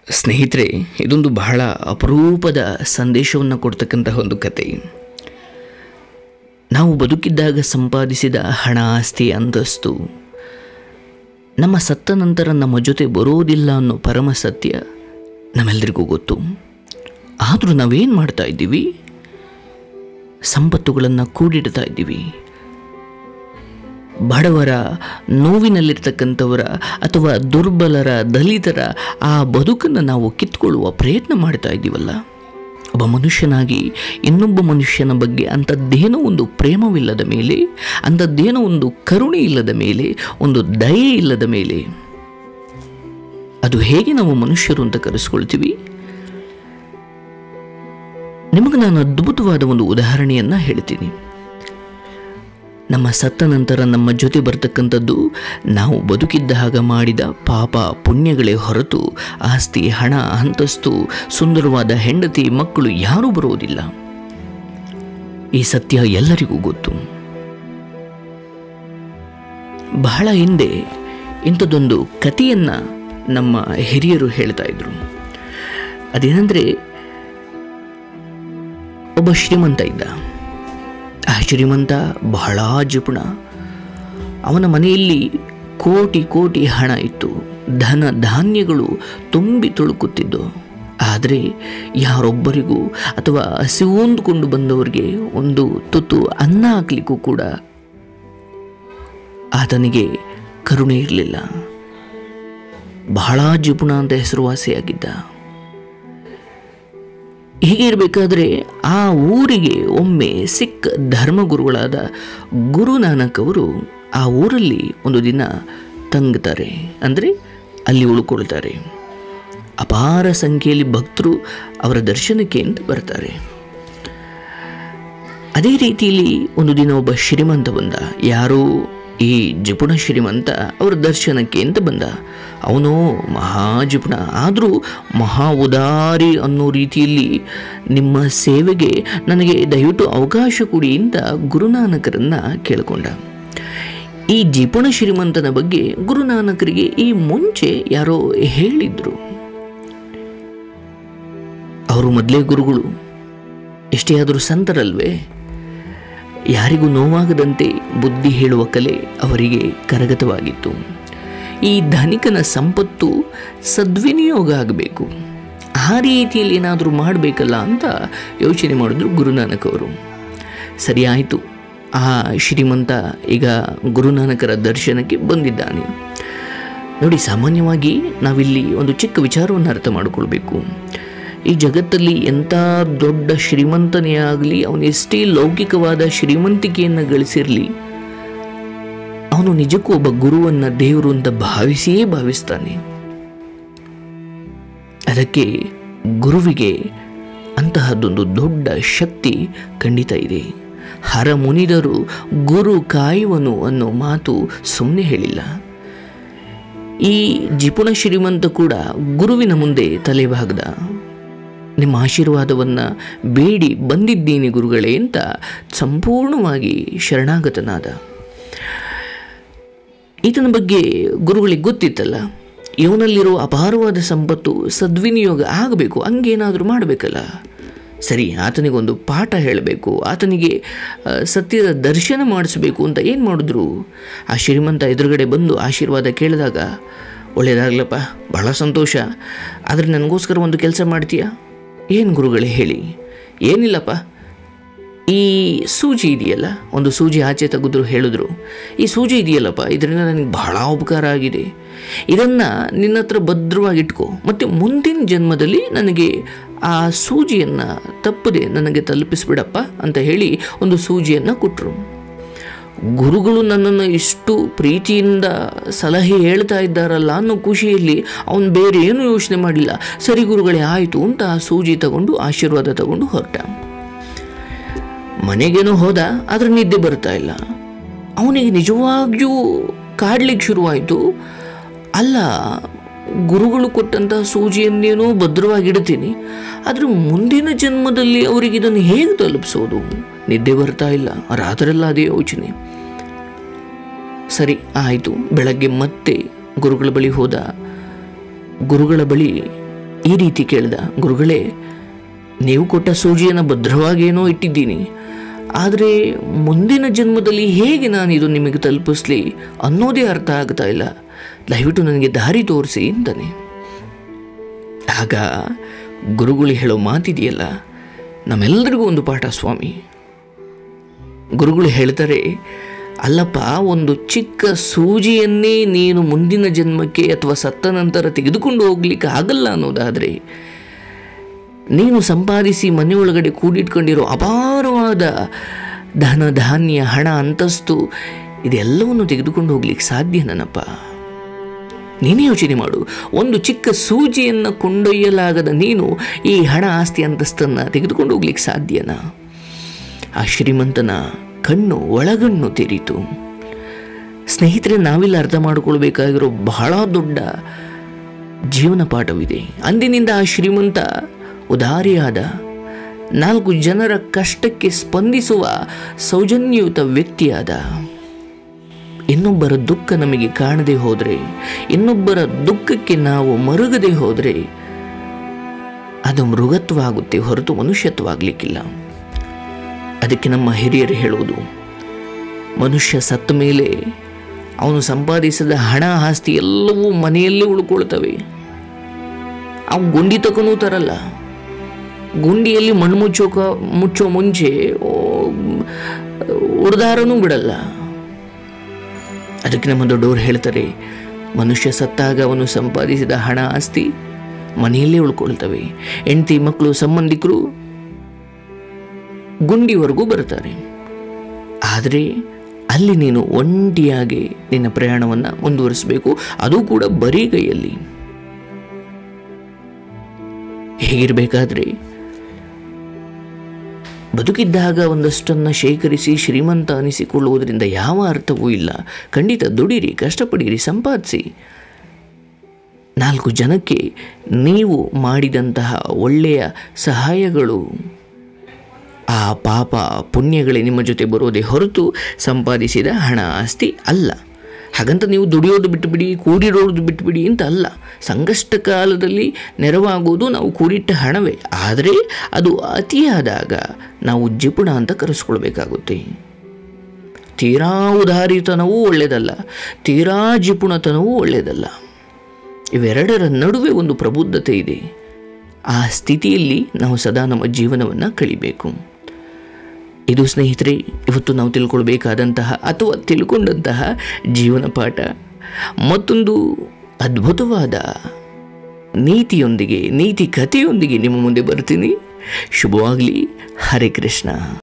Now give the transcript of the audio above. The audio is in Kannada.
ಸ್ನೇಹಿತರೆ ಇದೊಂದು ಬಹಳ ಅಪರೂಪದ ಸಂದೇಶವನ್ನು ಕೊಡ್ತಕ್ಕಂತಹ ಒಂದು ಕತೆ ನಾವು ಬದುಕಿದ್ದಾಗ ಸಂಪಾದಿಸಿದ ಹಣ ಆಸ್ತಿ ಅಂತಸ್ತು ನಮ್ಮ ಸತ್ತ ನಂತರ ನಮ್ಮ ಜೊತೆ ಬರೋದಿಲ್ಲ ಅನ್ನೋ ಪರಮ ಸತ್ಯ ನಮ್ಮೆಲ್ಲರಿಗೂ ಗೊತ್ತು ಆದರೂ ನಾವೇನು ಮಾಡ್ತಾ ಇದ್ದೀವಿ ಸಂಪತ್ತುಗಳನ್ನು ಕೂಡಿಡ್ತಾ ಇದ್ದೀವಿ ಬಡವರ ನೋವಿನಲ್ಲಿರ್ತಕ್ಕಂಥವರ ಅಥವಾ ದುರ್ಬಲರ ದಲಿತರ ಆ ಬದುಕನ್ನು ನಾವು ಕಿತ್ಕೊಳ್ಳುವ ಪ್ರಯತ್ನ ಮಾಡ್ತಾ ಇದ್ದೀವಲ್ಲ ಒಬ್ಬ ಮನುಷ್ಯನಾಗಿ ಇನ್ನೊಬ್ಬ ಮನುಷ್ಯನ ಬಗ್ಗೆ ಅಂಥದ್ದೇನೋ ಒಂದು ಪ್ರೇಮವಿಲ್ಲದ ಮೇಲೆ ಅಂಥದ್ದೇನೋ ಒಂದು ಕರುಣೆ ಇಲ್ಲದ ಮೇಲೆ ಒಂದು ದಯೆ ಇಲ್ಲದ ಮೇಲೆ ಅದು ಹೇಗೆ ನಾವು ಮನುಷ್ಯರು ಅಂತ ಕರೆಸ್ಕೊಳ್ತೀವಿ ನಿಮಗೆ ನಾನು ಅದ್ಭುತವಾದ ಒಂದು ಉದಾಹರಣೆಯನ್ನು ಹೇಳ್ತೀನಿ ನಮ್ಮ ಸತ್ತ ನಂತರ ನಮ್ಮ ಜೊತೆ ಬರ್ತಕ್ಕಂಥದ್ದು ನಾವು ಬದುಕಿದ್ದಾಗ ಮಾಡಿದ ಪಾಪ ಪುಣ್ಯಗಳೇ ಹೊರತು ಆಸ್ತಿ ಹಣ ಅಂತಸ್ತು ಸುಂದರವಾದ ಹೆಂಡತಿ ಮಕ್ಕಳು ಯಾರೂ ಬರುವುದಿಲ್ಲ ಈ ಸತ್ಯ ಎಲ್ಲರಿಗೂ ಗೊತ್ತು ಬಹಳ ಹಿಂದೆ ಇಂಥದ್ದೊಂದು ಕಥೆಯನ್ನು ನಮ್ಮ ಹಿರಿಯರು ಹೇಳ್ತಾ ಇದ್ರು ಅದೇನೆಂದರೆ ಒಬ್ಬ ಶ್ರೀಮಂತ ಇದ್ದ ಆ ಶ್ರೀಮಂತ ಬಹಳ ಜಿಪುಣ ಅವನ ಮನೆಯಲ್ಲಿ ಕೋಟಿ ಕೋಟಿ ಹಣ ಇತ್ತು ಧನ ಧಾನ್ಯಗಳು ತುಂಬಿ ತುಳುಕುತ್ತಿದ್ದು ಆದರೆ ಯಾರೊಬ್ಬರಿಗೂ ಅಥವಾ ಹಸಿವೊಂದುಕೊಂಡು ಬಂದವರಿಗೆ ಒಂದು ತುತ್ತು ಅನ್ನ ಹಾಕ್ಲಿಕ್ಕೂ ಕೂಡ ಆತನಿಗೆ ಕರುಣೆ ಇರಲಿಲ್ಲ ಬಹಳ ಜಿಪುಣ ಅಂತ ಹೆಸರುವಾಸಿಯಾಗಿದ್ದ ಹೀಗೆ ಇರಬೇಕಾದ್ರೆ ಆ ಊರಿಗೆ ಒಮ್ಮೆ ಸಿಖ್ ಧರ್ಮಗುರುಗಳಾದ ಗುರು ನಾನಕ್ ಅವರು ಆ ಊರಲ್ಲಿ ಒಂದು ದಿನ ತಂಗುತ್ತಾರೆ ಅಂದರೆ ಅಲ್ಲಿ ಉಳ್ಕೊಳ್ತಾರೆ ಅಪಾರ ಸಂಖ್ಯೆಯಲ್ಲಿ ಭಕ್ತರು ಅವರ ದರ್ಶನಕ್ಕೆ ಅಂತ ಬರ್ತಾರೆ ಅದೇ ರೀತಿಯಲ್ಲಿ ಒಂದು ದಿನ ಒಬ್ಬ ಶ್ರೀಮಂತ ಬಂದ ಯಾರೋ ಈ ಜಿಪುಣ ಶ್ರೀಮಂತ ಅವರ ದರ್ಶನಕ್ಕೆ ಅಂತ ಬಂದ ಅವನು ಮಹಾ ಜಿಪುಣ ಆದರೂ ಮಹಾ ಉದಾರಿ ಅನ್ನೋ ರೀತಿಯಲ್ಲಿ ನಿಮ್ಮ ಸೇವೆಗೆ ನನಗೆ ದಯವಿಟ್ಟು ಅವಕಾಶ ಕೊಡಿ ಅಂತ ಗುರುನಾನಕರನ್ನ ಕೇಳಿಕೊಂಡ ಈ ಜಿಪುಣ ಶ್ರೀಮಂತನ ಬಗ್ಗೆ ಗುರುನಾನಕರಿಗೆ ಈ ಮುಂಚೆ ಯಾರೋ ಹೇಳಿದ್ರು ಅವರು ಮೊದಲೇ ಗುರುಗಳು ಎಷ್ಟೇ ಆದರೂ ಸಂತರಲ್ವೇ ಯಾರಿಗೂ ನೋವಾಗದಂತೆ ಬುದ್ಧಿ ಹೇಳುವ ಕಲೆ ಅವರಿಗೆ ಕರಗತವಾಗಿತ್ತು ಈ ಧನಿಕನ ಸಂಪತ್ತು ಸದ್ವಿನಿಯೋಗ ಆಗಬೇಕು ಆ ರೀತಿಯಲ್ಲಿ ಏನಾದರೂ ಮಾಡಬೇಕಲ್ಲ ಅಂತ ಯೋಚನೆ ಮಾಡಿದ್ರು ಗುರುನಾನಕ್ ಅವರು ಸರಿ ಆಯಿತು ಆ ಶ್ರೀಮಂತ ಈಗ ಗುರುನಾನಕರ ದರ್ಶನಕ್ಕೆ ಬಂದಿದ್ದಾನೆ ನೋಡಿ ಸಾಮಾನ್ಯವಾಗಿ ನಾವಿಲ್ಲಿ ಒಂದು ಚಿಕ್ಕ ವಿಚಾರವನ್ನು ಅರ್ಥ ಮಾಡಿಕೊಳ್ಬೇಕು ಈ ಜಗತ್ತಲ್ಲಿ ಎಂಥ ದೊಡ್ಡ ಶ್ರೀಮಂತನೇ ಆಗಲಿ ಅವನು ಎಷ್ಟೇ ಲೌಕಿಕವಾದ ಶ್ರೀಮಂತಿಕೆಯನ್ನು ಗಳಿಸಿರಲಿ ಅವನು ನಿಜಕ್ಕೂ ಒಬ್ಬ ಗುರುವನ್ನ ದೇವರು ಅಂತ ಭಾವಿಸಿಯೇ ಭಾವಿಸ್ತಾನೆ ಅದಕ್ಕೆ ಗುರುವಿಗೆ ಅಂತಹದ್ದೊಂದು ದೊಡ್ಡ ಶಕ್ತಿ ಖಂಡಿತ ಇದೆ ಹರ ಮುನಿದರು ಗುರು ಕಾಯುವನು ಅನ್ನೋ ಮಾತು ಸುಮ್ಮನೆ ಹೇಳಿಲ್ಲ ಈ ಜಿಪುಣ ಶ್ರೀಮಂತ ಕೂಡ ಗುರುವಿನ ಮುಂದೆ ತಲೆಬಾಗ್ದ ನಿಮ್ಮ ಆಶೀರ್ವಾದವನ್ನು ಬೇಡಿ ಬಂದಿದ್ದೀನಿ ಗುರುಗಳೇ ಅಂತ ಸಂಪೂರ್ಣವಾಗಿ ಶರಣಾಗತನಾದ ಈತನ ಬಗ್ಗೆ ಗುರುಗಳಿಗೆ ಗೊತ್ತಿತ್ತಲ್ಲ ಇವನಲ್ಲಿರೋ ಅಪಾರವಾದ ಸಂಪತ್ತು ಸದ್ವಿನಿಯೋಗ ಆಗಬೇಕು ಹಂಗೇನಾದರೂ ಮಾಡಬೇಕಲ್ಲ ಸರಿ ಆತನಿಗೊಂದು ಪಾಠ ಹೇಳಬೇಕು ಆತನಿಗೆ ಆ, ಸತ್ಯದ ದರ್ಶನ ಮಾಡಿಸಬೇಕು ಅಂತ ಏನು ಮಾಡಿದ್ರು ಆ ಶ್ರೀಮಂತ ಎದುರುಗಡೆ ಬಂದು ಆಶೀರ್ವಾದ ಕೇಳಿದಾಗ ಒಳ್ಳೆಯದಾಗಲಪ್ಪ ಬಹಳ ಸಂತೋಷ ಆದರೆ ನನಗೋಸ್ಕರ ಒಂದು ಕೆಲಸ ಮಾಡ್ತೀಯಾ ಏನು ಗುರುಗಳೇ ಹೇಳಿ ಏನಿಲ್ಲಪ್ಪ ಈ ಸೂಜಿ ಇದೆಯಲ್ಲ ಒಂದು ಸೂಜಿ ಆಚೆ ತೆಗೆದ್ರು ಹೇಳಿದ್ರು ಈ ಸೂಜಿ ಇದೆಯಲ್ಲಪ್ಪ ಇದರಿಂದ ನನಗೆ ಬಹಳ ಉಪಕಾರ ಆಗಿದೆ ಇದನ್ನು ನಿನ್ನ ಹತ್ರ ಭದ್ರವಾಗಿ ಇಟ್ಕೋ ಮತ್ತು ಮುಂದಿನ ಜನ್ಮದಲ್ಲಿ ನನಗೆ ಆ ಸೂಜಿಯನ್ನು ತಪ್ಪದೆ ನನಗೆ ತಲುಪಿಸ್ಬಿಡಪ್ಪ ಅಂತ ಹೇಳಿ ಒಂದು ಸೂಜಿಯನ್ನು ಕೊಟ್ಟರು ಗುರುಗಳು ನನ್ನನ್ನು ಇಷ್ಟು ಪ್ರೀತಿಯಿಂದ ಸಲಹೆ ಹೇಳ್ತಾ ಇದ್ದಾರಲ್ಲ ಅನ್ನೋ ಖುಷಿಯಲ್ಲಿ ಅವನು ಬೇರೆ ಏನೂ ಯೋಚನೆ ಮಾಡಲಿಲ್ಲ ಸರಿ ಗುರುಗಳೇ ಆಯಿತು ಅಂತ ಆ ಸೂಜಿ ತಗೊಂಡು ಆಶೀರ್ವಾದ ತಗೊಂಡು ಹೊರಟ ಮನೆಗೇನೋ ಹೋದ ಆದರೆ ನಿದ್ದೆ ಬರ್ತಾ ಇಲ್ಲ ಅವನಿಗೆ ನಿಜವಾಗಿಯೂ ಕಾಡ್ಲಿಕ್ಕೆ ಶುರುವಾಯಿತು ಅಲ್ಲ ಗುರುಗಳು ಕೊಟ್ಟಂತಹ ಸೂಜಿಯನ್ನೇನೋ ಭದ್ರವಾಗಿಡ್ತೀನಿ ಆದರೆ ಮುಂದಿನ ಜನ್ಮದಲ್ಲಿ ಅವರಿಗೆ ಇದನ್ನು ಹೇಗೆ ತಲುಪಿಸೋದು ನಿದ್ದೆ ಬರ್ತಾ ಇಲ್ಲ ರಾತ್ರೆಲ್ಲ ಅದೇ ಯೋಚನೆ ಸರಿ ಆಯಿತು ಬೆಳಗ್ಗೆ ಮತ್ತೆ ಗುರುಗಳ ಬಳಿ ಹೋದ ಗುರುಗಳ ಬಳಿ ಈ ರೀತಿ ಕೇಳಿದ ಗುರುಗಳೇ ನೀವು ಕೊಟ್ಟ ಸೂಜಿಯನ್ನು ಭದ್ರವಾಗೇನೋ ಇಟ್ಟಿದ್ದೀನಿ ಆದರೆ ಮುಂದಿನ ಜನ್ಮದಲ್ಲಿ ಹೇಗೆ ನಾನು ಇದು ನಿಮಗೆ ತಲುಪಿಸ್ಲಿ ಅನ್ನೋದೇ ಅರ್ಥ ಆಗ್ತಾ ಇಲ್ಲ ದಯವಿಟ್ಟು ನನಗೆ ದಾರಿ ತೋರಿಸಿ ಅಂತಾನೆ ಆಗ ಗುರುಗಳು ಹೇಳೋ ಮಾತಿದೆಯಲ್ಲ ನಮ್ಮೆಲ್ಲರಿಗೂ ಒಂದು ಪಾಠ ಸ್ವಾಮಿ ಗುರುಗಳು ಹೇಳ್ತಾರೆ ಅಲ್ಲಪ್ಪ ಒಂದು ಚಿಕ್ಕ ಸೂಜಿಯನ್ನೇ ನೀನು ಮುಂದಿನ ಜನ್ಮಕ್ಕೆ ಅಥವಾ ಸತ್ತ ನಂತರ ತೆಗೆದುಕೊಂಡು ಹೋಗ್ಲಿಕ್ಕೆ ಆಗಲ್ಲ ಅನ್ನೋದಾದರೆ ನೀನು ಸಂಪಾದಿಸಿ ಮನೆಯೊಳಗಡೆ ಕೂಡಿಟ್ಕೊಂಡಿರೋ ಅಪಾರವಾದ ಧನ ಧಾನ್ಯ ಹಣ ಅಂತಸ್ತು ಇದೆಲ್ಲವನ್ನು ತೆಗೆದುಕೊಂಡು ಹೋಗ್ಲಿಕ್ಕೆ ಸಾಧ್ಯ ನನಪ್ಪ ನೀನೇ ಯೋಚನೆ ಮಾಡು ಒಂದು ಚಿಕ್ಕ ಸೂಜಿಯನ್ನು ಕೊಂಡೊಯ್ಯಲಾಗದ ನೀನು ಈ ಹಣ ಆಸ್ತಿ ಅಂತಸ್ತನ್ನು ತೆಗೆದುಕೊಂಡು ಹೋಗ್ಲಿಕ್ಕೆ ಸಾಧ್ಯನಾ ಆ ಶ್ರೀಮಂತನ ಕಣ್ಣು ಒಳಗಣ್ಣು ತೆರೀತು ಸ್ನೇಹಿತರೆ ನಾವಿಲ್ಲ ಅರ್ಥ ಮಾಡಿಕೊಳ್ಬೇಕಾಗಿರೋ ಬಹಳ ದೊಡ್ಡ ಜೀವನ ಪಾಠವಿದೆ ಅಂದಿನಿಂದ ಆ ಶ್ರೀಮಂತ ಉದಾರಿಯಾದ ನಾಲ್ಕು ಜನರ ಕಷ್ಟಕ್ಕೆ ಸ್ಪಂದಿಸುವ ಸೌಜನ್ಯಯುತ ವ್ಯಕ್ತಿಯಾದ ಇನ್ನೊಬ್ಬರ ದುಃಖ ನಮಗೆ ಕಾಣದೆ ಹೋದರೆ ಇನ್ನೊಬ್ಬರ ದುಃಖಕ್ಕೆ ನಾವು ಮರುಗದೆ ಹೋದರೆ ಅದು ಮೃಗತ್ವ ಆಗುತ್ತೆ ಹೊರತು ಮನುಷ್ಯತ್ವ ಆಗಲಿಕ್ಕಿಲ್ಲ ಅದಕ್ಕೆ ನಮ್ಮ ಹಿರಿಯರು ಹೇಳುವುದು ಮನುಷ್ಯ ಸತ್ತ ಮೇಲೆ ಅವನು ಸಂಪಾದಿಸಿದ ಹಣ ಆಸ್ತಿ ಎಲ್ಲವೂ ಮನೆಯಲ್ಲೇ ಉಳ್ಕೊಳ್ತವೆ ಅವು ಗುಂಡಿ ತಕನೂ ತರಲ್ಲ ಗುಂಡಿಯಲ್ಲಿ ಮಣ್ಣು ಮುಚ್ಚೋಕ ಮುಚ್ಚೋ ಮುಂಚೆ ಉಡ್ದಾರನೂ ಬಿಡಲ್ಲ ಅದಕ್ಕೆ ನಮ್ಮ ದೊಡ್ಡವರು ಹೇಳ್ತಾರೆ ಮನುಷ್ಯ ಸತ್ತಾಗ ಅವನು ಸಂಪಾದಿಸಿದ ಹಣ ಆಸ್ತಿ ಮನೆಯಲ್ಲೇ ಉಳ್ಕೊಳ್ತವೆ ಹೆಂಡತಿ ಮಕ್ಕಳು ಸಂಬಂಧಿಕರು ಗುಂಡಿವರೆಗೂ ಬರ್ತಾರೆ ಆದರೆ ಅಲ್ಲಿ ನೀನು ಒಂಟಿಯಾಗಿ ನಿನ್ನ ಪ್ರಯಾಣವನ್ನು ಮುಂದುವರಿಸಬೇಕು ಅದು ಕೂಡ ಬರೀ ಕೈಯಲ್ಲಿ ಹೇಗಿರಬೇಕಾದ್ರೆ ಬದುಕಿದ್ದಾಗ ಒಂದಷ್ಟನ್ನು ಶೇಖರಿಸಿ ಶ್ರೀಮಂತ ಅನಿಸಿಕೊಳ್ಳುವುದರಿಂದ ಯಾವ ಅರ್ಥವೂ ಇಲ್ಲ ಖಂಡಿತ ದುಡಿರಿ ಕಷ್ಟಪಡಿರಿ ಸಂಪಾದಿಸಿ ನಾಲ್ಕು ಜನಕ್ಕೆ ನೀವು ಮಾಡಿದಂತಹ ಒಳ್ಳೆಯ ಸಹಾಯಗಳು ಆ ಪಾಪ ಪುಣ್ಯಗಳೇ ನಿಮ್ಮ ಜೊತೆ ಬರೋದೇ ಹೊರತು ಸಂಪಾದಿಸಿದ ಹಣ ಆಸ್ತಿ ಅಲ್ಲ ಹಾಗಂತ ನೀವು ದುಡಿಯೋದು ಬಿಟ್ಟುಬಿಡಿ ಕೂಡಿರೋದು ಬಿಟ್ಟುಬಿಡಿ ಅಂತ ಅಲ್ಲ ಸಂಕಷ್ಟ ಕಾಲದಲ್ಲಿ ನೆರವಾಗುವುದು ನಾವು ಕೂಡಿಟ್ಟ ಹಣವೇ ಆದರೆ ಅದು ಅತಿಯಾದಾಗ ನಾವು ಜಿಪುಣ ಅಂತ ಕರೆಸ್ಕೊಳ್ಬೇಕಾಗುತ್ತೆ ತೀರಾ ಉದಾರಿತನವೂ ಒಳ್ಳೆಯದಲ್ಲ ತೀರಾ ಜಿಪುಣತನವೂ ಒಳ್ಳೆಯದಲ್ಲ ಇವೆರಡರ ನಡುವೆ ಒಂದು ಪ್ರಬುದ್ಧತೆ ಇದೆ ಆ ಸ್ಥಿತಿಯಲ್ಲಿ ನಾವು ಸದಾ ನಮ್ಮ ಜೀವನವನ್ನು ಕಳಿಬೇಕು ಇದು ಸ್ನೇಹಿತರೆ ಇವತ್ತು ನಾವು ತಿಳ್ಕೊಳ್ಬೇಕಾದಂತಹ ಅಥವಾ ತಿಳ್ಕೊಂಡಂತಹ ಜೀವನ ಪಾಠ ಮತ್ತೊಂದು ಅದ್ಭುತವಾದ ನೀತಿಯೊಂದಿಗೆ ನೀತಿ ಕಥೆಯೊಂದಿಗೆ ನಿಮ್ಮ ಮುಂದೆ ಬರ್ತೀನಿ ಶುಭವಾಗಲಿ ಹರೇ ಕೃಷ್ಣ